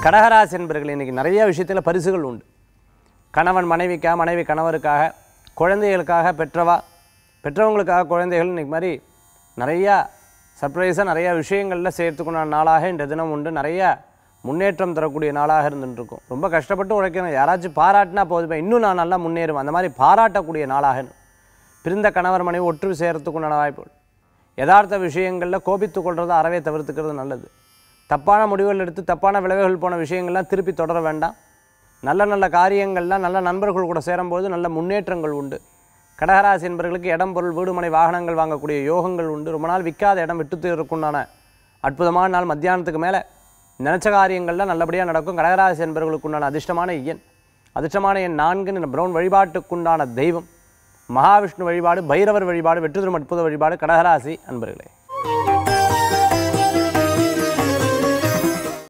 கடகராசி என்பர்கள் இன்றைக்கி நிறைய விஷயத்தில் பரிசுகள் உண்டு கணவன் மனைவிக்காக மனைவி கணவருக்காக குழந்தைகளுக்காக பெற்றவா பெற்றவங்களுக்காக குழந்தைகள் இன்றைக்கி மாதிரி நிறையா சர்ப்ரைஸாக நிறையா விஷயங்களில் சேர்த்துக்குன நாளாக இந்த தினம் உண்டு நிறைய முன்னேற்றம் தரக்கூடிய நாளாக இருந்துருக்கும் ரொம்ப கஷ்டப்பட்டு உழைக்கணும் யாராச்சும் பாராட்டினா போதுமே இன்னும் நான் நல்லா முன்னேறுவேன் அந்த மாதிரி பாராட்டக்கூடிய நாளாக இருக்கும். பிரிந்த கணவர் மனைவி ஒற்று சேர்த்துக்குண்டான வாய்ப்பு யதார்த்த விஷயங்களில் கோபித்து கொள்றதை அறவே தவிர்த்துக்கிறது நல்லது தப்பான முடிவுகள் எடுத்து தப்பான விளைவுகள் போன விஷயங்கள்லாம் திருப்பி தொடர வேண்டாம் நல்ல நல்ல காரியங்கள்லாம் நல்ல நண்பர்கள் கூட சேரும்போது நல்ல முன்னேற்றங்கள் உண்டு கடகராசி என்பவர்களுக்கு இடம் பொருள் வீடுமனை வாகனங்கள் வாங்கக்கூடிய யோகங்கள் உண்டு ரொம்ப நாள் விற்காத இடம் விட்டு இருக்குண்டான அற்புதமான நாள் மத்தியானத்துக்கு மேலே நினச்ச காரியங்கள்லாம் நல்லபடியாக நடக்கும் கடகராசி என்பவர்களுக்கு உண்டான அதிர்ஷ்டமான எண் அதிர்ஷ்டமான எண் நான்கு இந்த பிரவுன் வழிபாட்டுக்குண்டான தெய்வம் மகாவிஷ்ணு வழிபாடு பைரவர் வழிபாடு வெற்றி தரும் அற்புத வழிபாடு கடகராசி அன்பர்களே